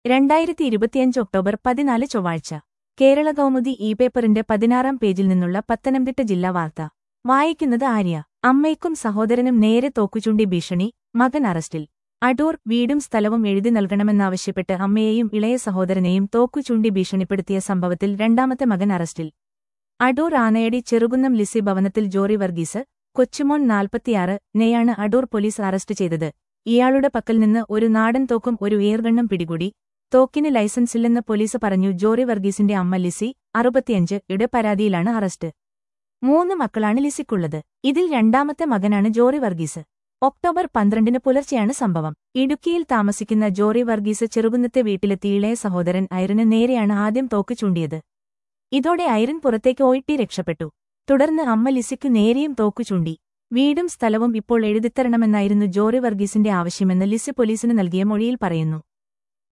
രണ്ടായിരത്തി ഇരുപത്തിയഞ്ച് ഒക്ടോബർ പതിനാല് ചൊവ്വാഴ്ച കേരള കൗമുദി ഇ പേപ്പറിന്റെ പതിനാറാം പേജിൽ നിന്നുള്ള പത്തനംതിട്ട ജില്ലാ വാർത്ത വായിക്കുന്നത് ആര്യ അമ്മയ്ക്കും സഹോദരനും നേരെ തോക്കുചൂണ്ടി ഭീഷണി മകൻ അറസ്റ്റിൽ അടൂർ വീടും സ്ഥലവും എഴുതി നൽകണമെന്നാവശ്യപ്പെട്ട് അമ്മയെയും ഇളയ സഹോദരനെയും തോക്കുചൂണ്ടി ഭീഷണിപ്പെടുത്തിയ സംഭവത്തിൽ രണ്ടാമത്തെ മകൻ അറസ്റ്റിൽ അടൂർ ആനയടി ചെറുകുന്നം ലിസി ഭവനത്തിൽ ജോറി വർഗീസ് കൊച്ചുമോൻ നാൽപ്പത്തിയാറ് നെയാണ് അടൂർ പോലീസ് അറസ്റ്റ് ചെയ്തത് ഇയാളുടെ പക്കൽ നിന്ന് ഒരു നാടൻ തോക്കും ഒരു എയർഗണ്ണും പിടികൂടി തോക്കിന് ലൈസൻസില്ലെന്ന് പോലീസ് പറഞ്ഞു ജോറി വർഗീസിന്റെ അമ്മ ലിസി അറുപത്തിയഞ്ച് യുടെ പരാതിയിലാണ് അറസ്റ്റ് മൂന്ന് മക്കളാണ് ലിസിക്കുള്ളത് ഇതിൽ രണ്ടാമത്തെ മകനാണ് ജോറി വർഗീസ് ഒക്ടോബർ പന്ത്രണ്ടിന് പുലർച്ചെയാണ് സംഭവം ഇടുക്കിയിൽ താമസിക്കുന്ന ജോറി വർഗീസ് ചെറുകുന്നത്തെ വീട്ടിലെത്തി ഇളയ സഹോദരൻ ഐറിന് നേരെയാണ് ആദ്യം തോക്ക് ചൂണ്ടിയത് ഇതോടെ ഐറിൻ പുറത്തേക്ക് ഓയിട്ടി രക്ഷപ്പെട്ടു തുടർന്ന് അമ്മ ലിസിക്കു നേരെയും തോക്കു ചൂണ്ടി വീടും സ്ഥലവും ഇപ്പോൾ എഴുതിത്തരണമെന്നായിരുന്നു ജോറി വർഗീസിന്റെ ആവശ്യമെന്ന് ലിസി പോലീസിന് നൽകിയ മൊഴിയിൽ പറയുന്നു